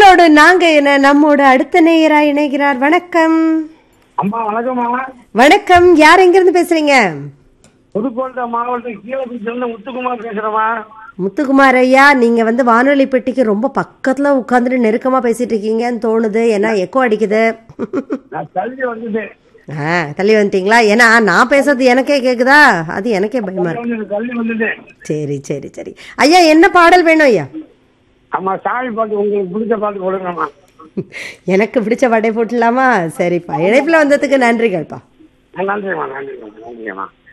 உங்களோடு நாங்க என்ன நம்மோட அடுத்த நேயரா இணைகிறார் வணக்கம் அம்மா வணக்கம்மா வணக்கம் யார் எங்க இருந்து பேசுறீங்க புதுக்கோட்டை மாவட்டம் கீழக்குச்சிலிருந்து முத்துக்குமார் பேசுறேம்மா முத்துக்குமார் ஐயா நீங்க வந்து வானொலி பெட்டிக்கு ரொம்ப பக்கத்துல உட்காந்துட்டு நெருக்கமா பேசிட்டு இருக்கீங்கன்னு தோணுது ஏன்னா எக்கோ அடிக்குது நான் தள்ளி வந்துட்டேன் ஆ தள்ளி வந்துட்டீங்களா ஏன்னா நான் பேசுறது எனக்கே கேக்குதா அது எனக்கே பயமா இருக்கு கொஞ்சம் தள்ளி வந்துட்டேன் சரி சரி சரி ஐயா என்ன பாடல் வேணும் ஐயா அம்மா சாமி பாட்டு உங்களுக்கு பிடிச்ச பாட்டு போடுங்கம்மா எனக்கு பிடிச்ச பாட்டை போட்டுடலாமா சரிப்பா இணைப்புல வந்ததுக்கு நன்றிகள்ப்பா நன்றிம்மா நன்றிம்மா நன்றிம்மா